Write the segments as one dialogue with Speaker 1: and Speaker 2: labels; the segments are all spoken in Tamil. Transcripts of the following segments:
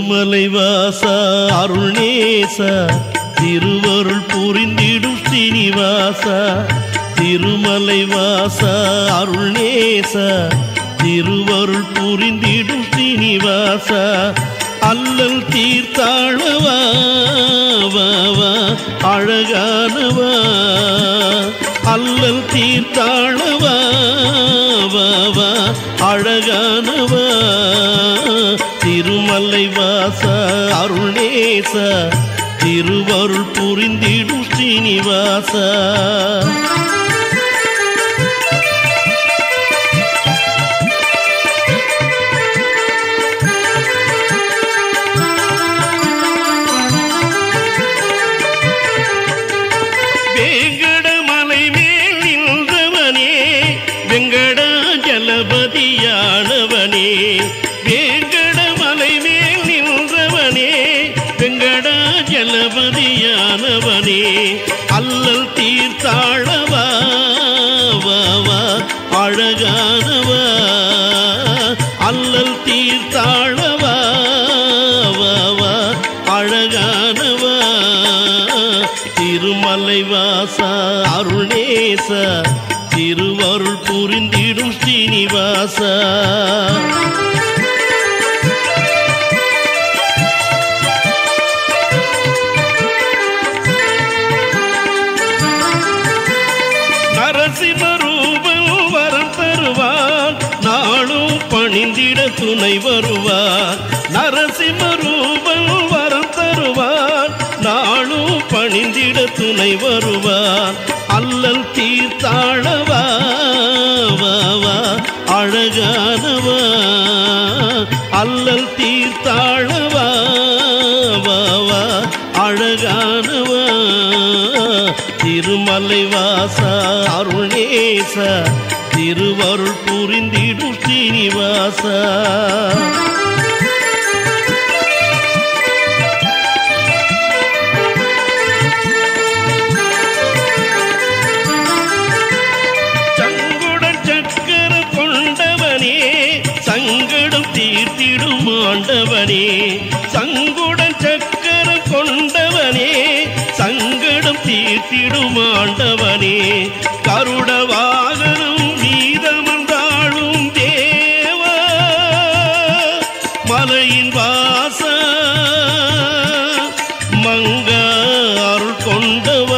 Speaker 1: திருமலை வாசா அருள்நேசா திருவருள் புரிந்திடும் ஸ்ரீனிவாசா திருமலை வாசா அருள்நேசா திருவருள் புரிந்திடும் ஸ்ரீனிவாசா அல்லல் தீர்த்தாழவா வா, வா, அழகானவா அல்லல் தீர்த்தாழவா வா, வா, அழகானவா திருமலை வாசா அருள்நேசா திருவருள் புரிந்திடும் ஸ்ரீனிவாசா வேங்கடமலை மேல் நின்றவனே வெங்கடாஜலபதியானவனே வேங்கடமலை மேல் நின்றவனே வெங்கடாஜலபதியானவனே அல்லல் தீர்த்தாழவா வா, வா, அழகானவா அல்லல் தீர்த்தாழவா வா, வா, அழகானவா திருமலை வாசா அருணேசா திருவருள் புரிந்திடும் ஸ்ரீனிவாசா நரசிம்மரூபம் வரம் தருவார் நாளும் பணிந்திட துணை வருவார் நரசிம்மரூபம் வரம் தருவார் நாளும் பணிந்திட துணை வருவார் அல்லல் தீர்த்தாழவா வா, வா, அழகானவா அல்லல் தீர்த்தாழவா வா, வா, அழகானவா திருமலை வாசா அருணேசா திருவருள் புரிந்திடும் ஸ்ரீனிவாசா சங்குடன் சக்கர கொண்டவனே சங்கடம் தீர்த்திடும் ஆண்டவனே சங்குடன் சக்கர கொண்டவனே சங்கடம் தீர்த்திடும் ஆண்டவனே கருட வாகனம் நீதமந்தாளும் தேவா மலையின் வாச மங்க அருள் கொண்டவா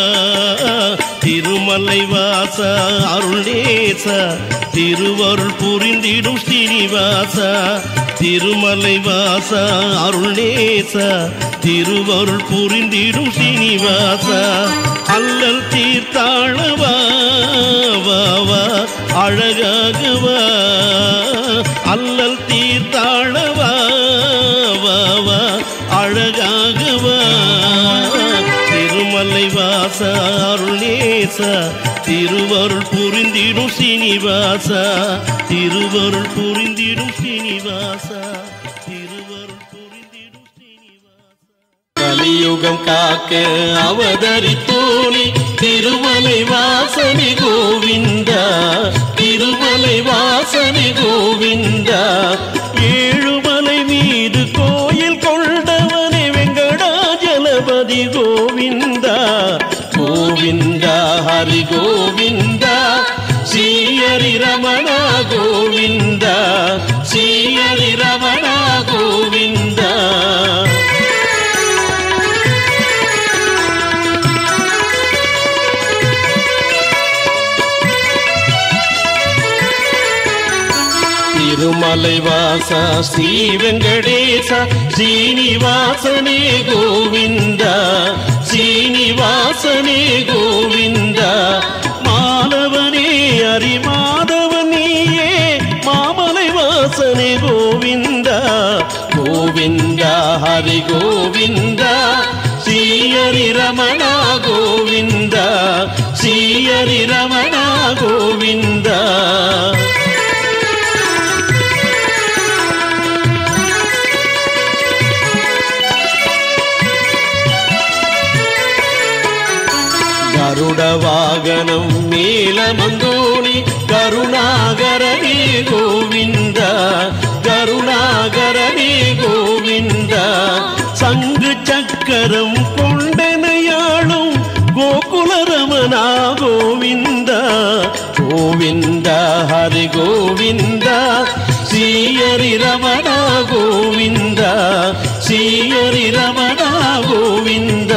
Speaker 1: திருமலை வாச அருளேச திருவருள் புரிந்திடும் ஸ்ரீனிவாசா திருமலை வாச அருளேச திருவருள் புரிந்திடும் ஸ்ரீனிவாசா அல்லல் தீர்த்தாழவா வா, வா, அழகாகவா அல்லல் தீர்த்தாழவா வா, வா, அழகாகவா திருமலை வாச அருளேச திருவருள் புரிந்திடும் சீனிவாசா திருவருள் புரிந்திடும் சீனிவாசா திருவருள் புரிந்திடும் சீனிவாசா
Speaker 2: கலியுகம் காக்க அவதரித்தோனி திருமலை வாசனி கோவிந்தா திருமலை வாசனி கோவிந்தா
Speaker 1: ஏழுமலை மீது கோயில் கொண்டவனே வெங்கடாஜலபதி கோவிந்தா
Speaker 2: கோவிந்தா ஹரி கோவிந்தா ஸ்ரீஹரி ரமணா கோவிந்தா ஸ்ரீஹரி ரமணா கோவிந்தா திருமலை வாசா ஸ்ரீ வெங்கடேச ஸ்ரீனிவாசனே கோவிந்தா ஸ்ரீனிவாசனே கோவிந்தா
Speaker 1: மாதவனே அரிமாதவன் நீயே மாமலை வாசனே கோவிந்தா
Speaker 2: கோவிந்தா ஹரி கோவிந்தா ஸ்ரீஹரி ரமணா கோவிந்தா ஸ்ரீஹரி ரமணா கோவிந்தா கருட வாகனம் மேலமந்தோணி கருணாகரனே கோவிந்தா கருணாகரனே கோவிந்தா
Speaker 1: உதரம் கொண்டனையாளும் கோகுலரமனா கோவிந்தா
Speaker 2: கோவிந்த ஹரி கோவிந்த ஸ்ரீஹரி ரமண கோவிந்த ஸ்ரீஹரி ரமண கோவிந்த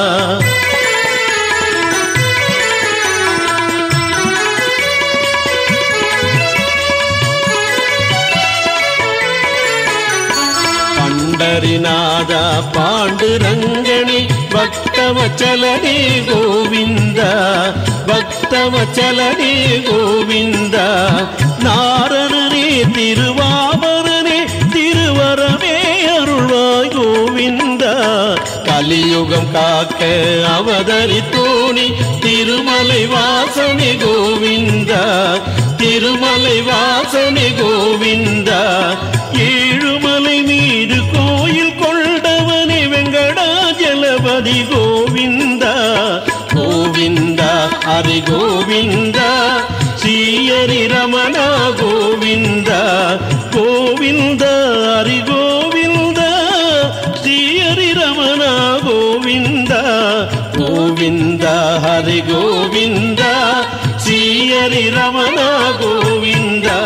Speaker 2: பண்டரிநாத பாண்டுரங்கணி பக்தவச்சலனே கோவிந்த பக்தவச்சலனே கோவிந்த
Speaker 1: நாரணனே திருவாமரனே திருவரமே அருள்வாய் கோவிந்தா
Speaker 2: கலியுகம் காக்க அவதரித்தோணி திருமலை வாசனை கோவிந்த திருமலை வாசனை கோவிந்த
Speaker 1: ஏழுமலை மீது கோயில் கொண்டவனே வெங்கடாஜலபதி கோவிந்தா
Speaker 2: கோவிந்த ஹரி கோவிந்த
Speaker 1: ஸ்ரீஹரி ரமண கோவிந்தா கோவிந்தா ஹரி கோவிந்தா ஸ்ரீஹரி ரமண கோவிந்தா
Speaker 2: கோவிந்த ஹரி கோவிந்த
Speaker 1: ஸ்ரீஹரி ரமண கோவிந்தா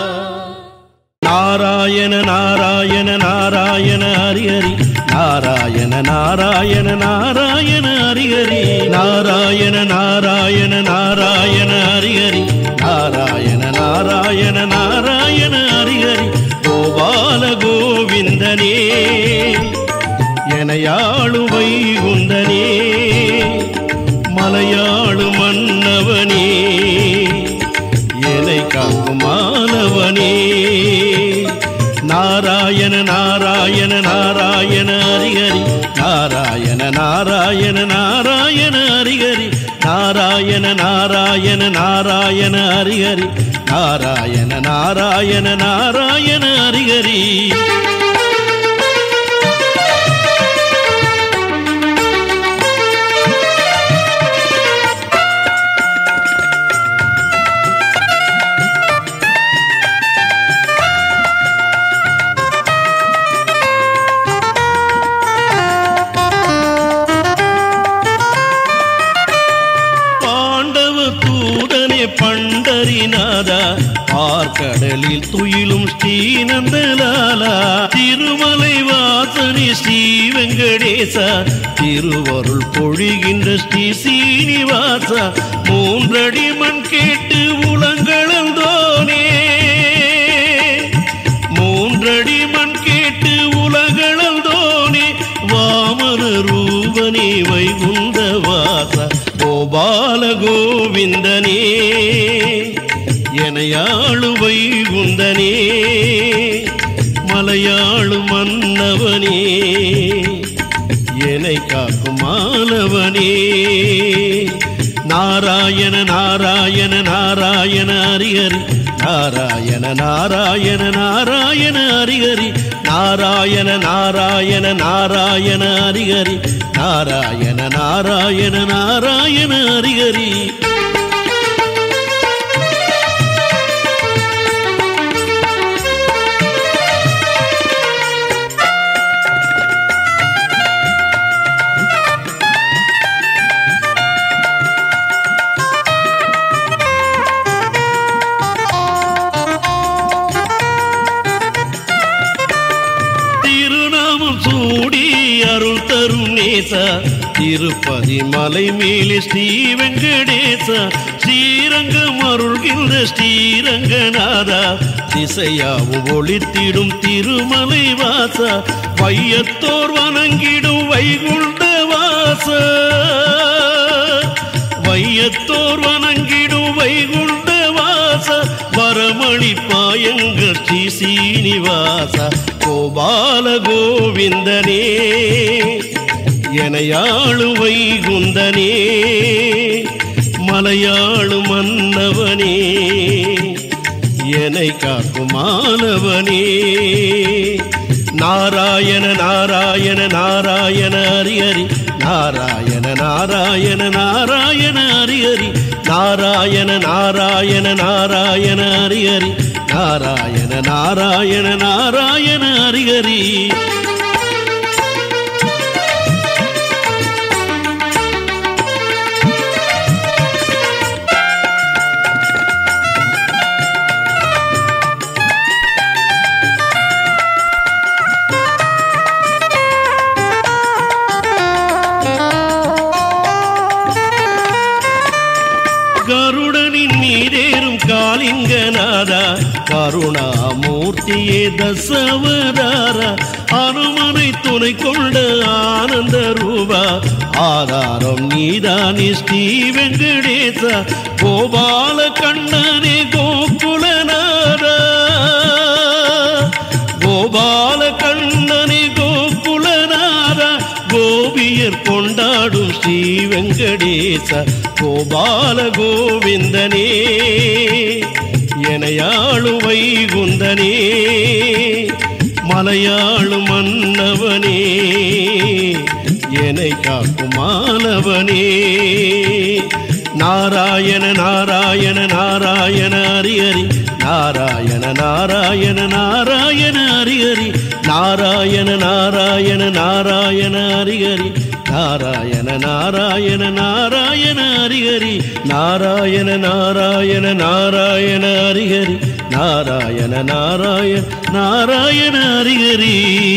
Speaker 1: நாராயண நாராயண நாராயண ஹரி ஹரி நாராயண நாராயண நாராயண ஹரி ஹரி நாராயண நாராயண நாராயண ஹரி ஹரி நாராயண நாராயண நாராயண ஹரி ஹரி கோபால கோவிந்தனே எனையாளு வைகுந்தனே மலையாளு மன்னவனே என்னை காக்கும் மாணவனே நாராயண நாராயண நாராயண ஹரிஹரி நாராயண நாராயண நாராயண ஹரிஹரி நாராயண நாராயண நாராயண ஹரிஹரி நாராயண நாராயண நாராயண ஹரிஹரி பாண்டவ தூதனே பண்டரிநாதா பார்க்கடலில் துயிலும் ஸ்ரீநந்தலாலா திருமலை வாசனி ஸ்ரீ வெங்கடேசா திருவருள் பொழிகின்ற ஸ்ரீ சீனிவாசா மூன்றடி மண் கேட்டு உலங்களந்தோனே மூன்றடி மண் கேட்டு உலகளந்தோனே வாமன ரூபனே வைகுந்த வாச கோபால கோவிந்தனே எனையாளு வைகுந்தனே மலையாளு மன்னவனே என்னை காக்கும் மாணவனே நாராயண நாராயண நாராயண ஹரிஹரி நாராயண நாராயண நாராயண ஹரிஹரி நாராயண நாராயண நாராயண ஹரிஹரி நாராயண நாராயண நாராயண ஹரிஹரி திருநாமம் சூடி அருள் தரும் நேசா திருப்பதி மலை மேலே ஸ்ரீ வெங்கடேசா ஸ்ரீரங்கம் அருள்கின்ற ஸ்ரீரங்கநாதா திசையாவும் ஒளித்திடும் திருமலை வாசா வையத்தோர் வணங்கிடும் வைகுண்ட வாசா வையத்தோர் வணங்கிடும் வைகுண்ட வாச வரமளிப்பாயங்க ஸ்ரீ சீனிவாச கோபால கோவிந்தனே எனையாளு வைகுந்தனே மலையாளு மன்னவனே என்னை காக்கும் மாணவனே நாராயண நாராயண நாராயண ஹரி ஹரி நாராயண நாராயண நாராயண ஹரி ஹரி நாராயண நாராயண நாராயண ஹரி ஹரி நாராயண நாராயண நாராயண ஹரி ஹரி கருணாமூர்த்தியே தசவதார அனுமனை துணை கொண்ட ஆனந்த ரூபா ஆதாரம் நீதானி ஸ்ரீ வெங்கடேச கோபால கண்ணனே கோகுலநாதா கோபால கண்ணனே கோகுலநாதா கோபியர் கொண்டாடும் ஸ்ரீ வெங்கடேச கோபால கோவிந்தனே எனையாளு வைகுந்தனே மலையாளு மன்னவனே என்னை காக்கும் மாணவனே நாராயண நாராயண நாராயண ஹரி ஹரி நாராயண நாராயண நாராயண ஹரி ஹரி நாராயண நாராயண நாராயண ஹரி ஹரி நாராயண நாராயண நாராயண ஹரி ஹரி நாராயண நாராயண நாராயண ஹரி ஹரி நாராயண நாராயண நாராயண ஹரி ஹரி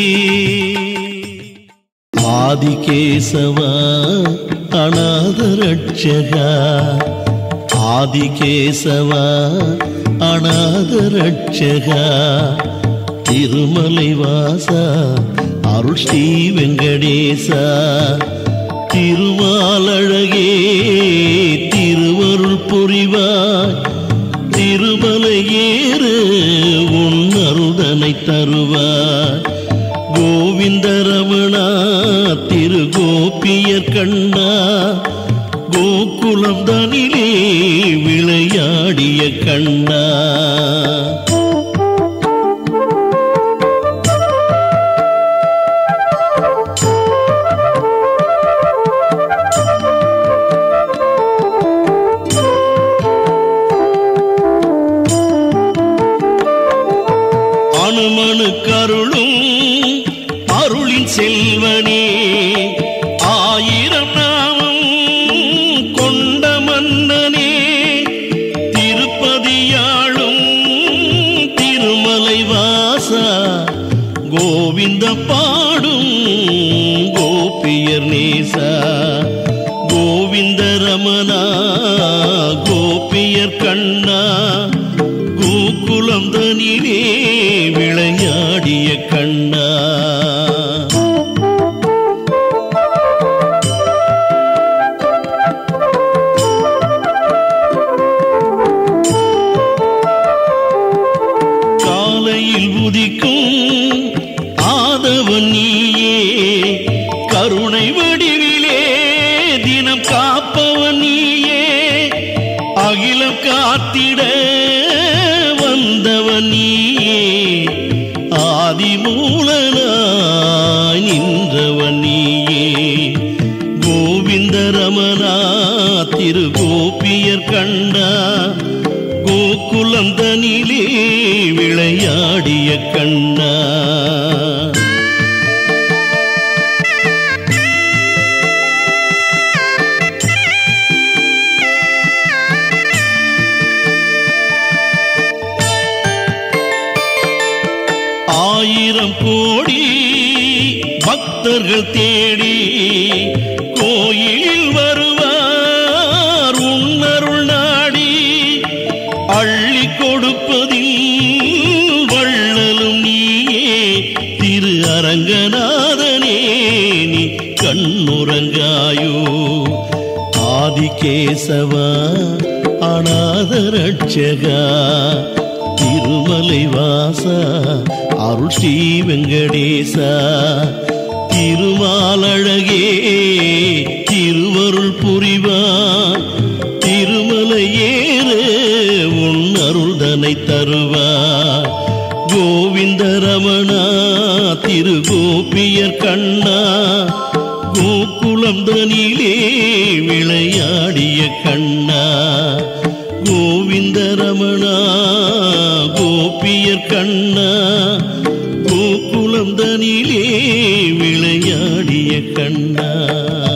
Speaker 2: ஆதிகேசவா அநாத ரட்சகா ஆதிகேசவா அநாத ரட்சகா திருமலை வாசா அருள் ஸ்ரீ வெங்கடேசா திருமாலழகே திருவருள் புரிவாய் திருமலை ஏறு உன் அருதனை தருவாய் கோவிந்தரமணா திரு கோபியர் கண்ணா கோகுலம் தனிலே விளையாடிய கண்ணா அனுமனு கருளும் அருளின் செல்வனே ஆயிரம் நாமம் கொண்ட மன்னனே திருப்பதியாளும் திருமலை வாசா கோவிந்த பாடும் கோபியர் நேசா கோவிந்த ரமணா கோபியர் கண்ணா கோகுலம் தனிலே விளையாடிய கண்ணா காலையில் உதிக்கும் ஆதவன் நீயே கருணை வடிவிலே தினம் காப்பவன் நீயே அகிலம் காத்திட வந்தவன் நீயே ஆதிமூலனாய் நின்றவன் நீயே கோவிந்த ரமணா திரு கோபியர் கண்டா கோகுலம் தனிலே விளையாடிய கண்ணா ஆயிரம் கோடி பக்தர்கள் தேடி கோயிலில் வருவார் உன்னருள் நாடி அள்ளி கொடுப்பதில் வள்ளலும் நீயே திரு அரங்கநாதனே நீ கண்ணுறங்காயோ ஆதிகேசவா அநாத ரட்சகா திருமலை வாசா அருள் ஸ்ரீ வெங்கடேசா திருமாலழகே திருவருள் புரிவான் திருமலை ஏறு உன் அருள்தனை தருவார் கோவிந்த ரமணா திரு கோபியர் கண்ணா கோகுலம் தனிலே விளையாடிய கண்ணா கோவிந்த ரமணா கோபியர் கண்ணா கோகுலம் தனிலே விளையாடிய கண்ணா